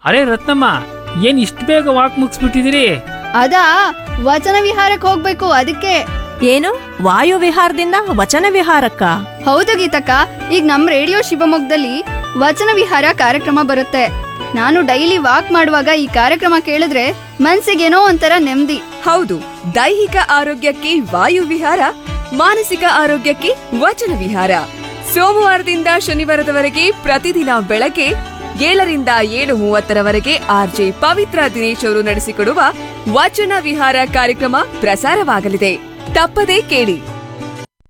ಅರೆ ರತ್ನಮ್ಮ ಏನ್ ಇಷ್ಟು ಬೇಗ ವಾಕ್ ಮುಗಿಸ್ಬಿಟ್ಟಿದ್ದೀರಿ ಅದಾ ವಚನ ವಿಹಾರಕ್ಕೆ ಹೋಗ್ಬೇಕು ಅದಕ್ಕೆ ಏನು ವಾಯು ವಿಹಾರದಿಂದ ವಚನ ವಿಹಾರಕ್ಕ ಹೌದು ಗೀತಕ್ಕ ಈಗ ನಮ್ ರೇಡಿಯೋ ಶಿವಮೊಗ್ಗದಲ್ಲಿ ವಚನ ವಿಹಾರ ಕಾರ್ಯಕ್ರಮ ಬರುತ್ತೆ ನಾನು ಡೈಲಿ ವಾಕ್ ಮಾಡುವಾಗ ಈ ಕಾರ್ಯಕ್ರಮ ಕೇಳಿದ್ರೆ ಮನ್ಸಿಗೇನೋ ಒಂಥರ ನೆಮ್ಮದಿ ಹೌದು ದೈಹಿಕ ಆರೋಗ್ಯಕ್ಕೆ ವಾಯು ವಿಹಾರ ಮಾನಸಿಕ ಆರೋಗ್ಯಕ್ಕೆ ವಚನ ವಿಹಾರ ಸೋಮವಾರದಿಂದ ಶನಿವಾರದವರೆಗೆ ಪ್ರತಿದಿನ ಬೆಳಗ್ಗೆ ಏಳರಿಂದ ಏಳು ಮೂವತ್ತರವರೆಗೆ ಆರ್ಜೆ ಪವಿತ್ರ ದಿನೇಶ್ ಅವರು ನಡೆಸಿಕೊಡುವ ವಚನ ವಿಹಾರ ಕಾರ್ಯಕ್ರಮ ಪ್ರಸಾರವಾಗಲಿದೆ ತಪ್ಪದೇ ಕೇಳಿ